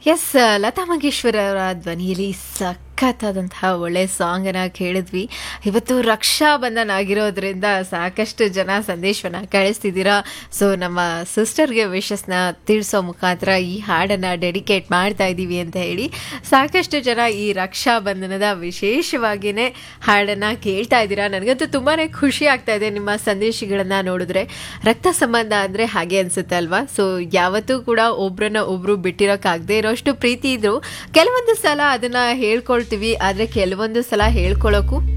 S Lata ಮಂಗೇಶ್ವರ ಅವರ ಧ್ವನಿಯಲ್ಲಿ ಸಖತ್ತಾದಂತಹ ಒಳ್ಳೆ ಸಾಂಗನ್ನು ಕೇಳಿದ್ವಿ ಇವತ್ತು ರಕ್ಷಾ ಬಂಧನ ಆಗಿರೋದ್ರಿಂದ ಸಾಕಷ್ಟು ಜನ ಸಂದೇಶವನ್ನು ಕಳಿಸ್ತಿದ್ದೀರಾ ಸೊ ನಮ್ಮ ಸಿಸ್ಟರ್ಗೆ ವಿಶಸ್ನ ತಿಳಿಸೋ ಮುಖಾಂತರ ಈ ಹಾಡನ್ನು ಡೆಡಿಕೇಟ್ ಮಾಡ್ತಾ ಇದ್ದೀವಿ ಅಂತ ಹೇಳಿ ಸಾಕಷ್ಟು ಜನ ಈ ರಕ್ಷಾ ಬಂಧನದ ವಿಶೇಷವಾಗಿಯೇ ಹಾಡನ್ನು ಕೇಳ್ತಾ ಇದ್ದೀರಾ ನನಗಂತೂ ತುಂಬಾ ಖುಷಿ ಆಗ್ತಾ ಇದೆ ನಿಮ್ಮ ಸಂದೇಶಗಳನ್ನು ನೋಡಿದ್ರೆ ರಕ್ತ ಸಂಬಂಧ ಅಂದರೆ ಹಾಗೆ ಅನ್ಸುತ್ತೆ ಅಲ್ವಾ ಸೊ ಯಾವತ್ತೂ ಕೂಡ ಒಬ್ರನ್ನ ಒಬ್ರು ಬಿಟ್ಟಿರೋಕ್ಕಾಗದೇ ಇರೋಷ್ಟು ಪ್ರೀತಿ ಇದ್ರು ಕೆಲವೊಂದು ಸಲ ಅದನ್ನ ಹೇಳ್ಕೊಳ್ತೀವಿ ಆದರೆ ಕೆಲವೊಂದು ಸಲ ಹೇಳ್ಕೊಳ್ಳೋಕ್ಕೂ